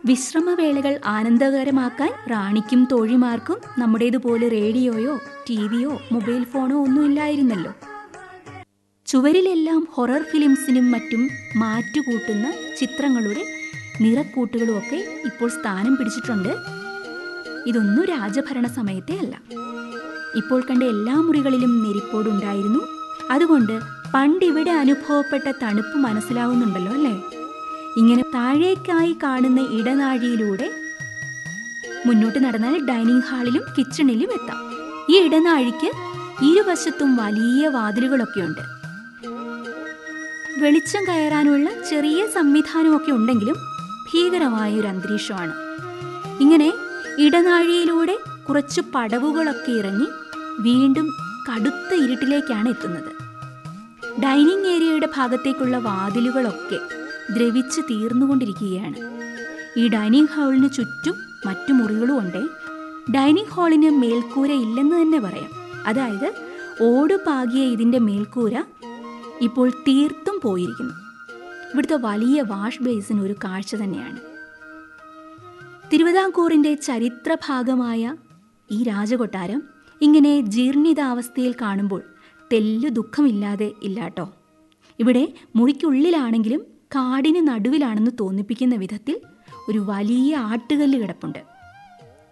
വിശ്രമവേളകൾ ആനന്ദകരമാക്കാൻ റാണിക്കും തോഴിമാർക്കും നമ്മുടേതുപോലെ റേഡിയോയോ T വിയോ mobile ഫോണോ ഒന്നും ഇല്ലായിരുന്നല്ലോ ചുവരിലെല്ലാം horror ഫിലിംസിനും മറ്റും മാറ്റുകൂട്ടുന്ന ചിത്രങ്ങളുടെ നിറക്കൂട്ടുകളും ഒക്കെ ഇപ്പോൾ സ്ഥാനം പിടിച്ചിട്ടുണ്ട് ഇതൊന്നും രാജഭരണ സമയത്തെ അല്ല ഇപ്പോൾ കണ്ട എല്ലാ മുറികളിലും നെരിപ്പോടുണ്ടായിരുന്നു അതുകൊണ്ട് പണ്ടിവിടെ അനുഭവപ്പെട്ട തണുപ്പ് മനസ്സിലാവുന്നുണ്ടല്ലോ അല്ലേ ഇങ്ങനെ താഴേക്കായി കാണുന്ന ഇടനാഴിയിലൂടെ മുന്നോട്ട് നടന്നാൽ ഡൈനിങ് ഹാളിലും കിച്ചണിലും എത്താം ഈ ഇടനാഴിക്ക് ഇരുവശത്തും വലിയ വാതിലുകളൊക്കെയുണ്ട് വെളിച്ചം കയറാനുള്ള ചെറിയ സംവിധാനമൊക്കെ ഉണ്ടെങ്കിലും ഭീകരമായ ഒരു അന്തരീക്ഷമാണ് ഇങ്ങനെ ഇടനാഴിയിലൂടെ കുറച്ച് പടവുകളൊക്കെ ഇറങ്ങി വീണ്ടും കടുത്ത ഇരുട്ടിലേക്കാണ് എത്തുന്നത് ഡൈനിങ് ഏരിയയുടെ ഭാഗത്തേക്കുള്ള വാതിലുകളൊക്കെ ദ്രവിച്ച് തീർന്നുകൊണ്ടിരിക്കുകയാണ് ഈ ഡൈനിങ് ഹാളിന് ചുറ്റും മറ്റു മുറികളും ഉണ്ട് ഡൈനിങ് ഹാളിന് മേൽക്കൂര ഇല്ലെന്ന് തന്നെ പറയാം അതായത് ഓട് പാകിയ ഇതിൻ്റെ മേൽക്കൂര ഇപ്പോൾ തീർത്തും പോയിരിക്കുന്നു ഇവിടുത്തെ വലിയ വാഷ് ബേസിൻ ഒരു കാഴ്ച തന്നെയാണ് തിരുവിതാംകൂറിൻ്റെ ചരിത്രഭാഗമായ ഈ രാജകൊട്ടാരം ഇങ്ങനെ ജീർണിതാവസ്ഥയിൽ കാണുമ്പോൾ തെല്ലു ദുഃഖമില്ലാതെ ഇല്ലാട്ടോ ഇവിടെ മുറിക്കുള്ളിലാണെങ്കിലും കാടിന് നടുവിലാണെന്ന് തോന്നിപ്പിക്കുന്ന വിധത്തിൽ ഒരു വലിയ ആട്ടുകല്ല് കിടപ്പുണ്ട്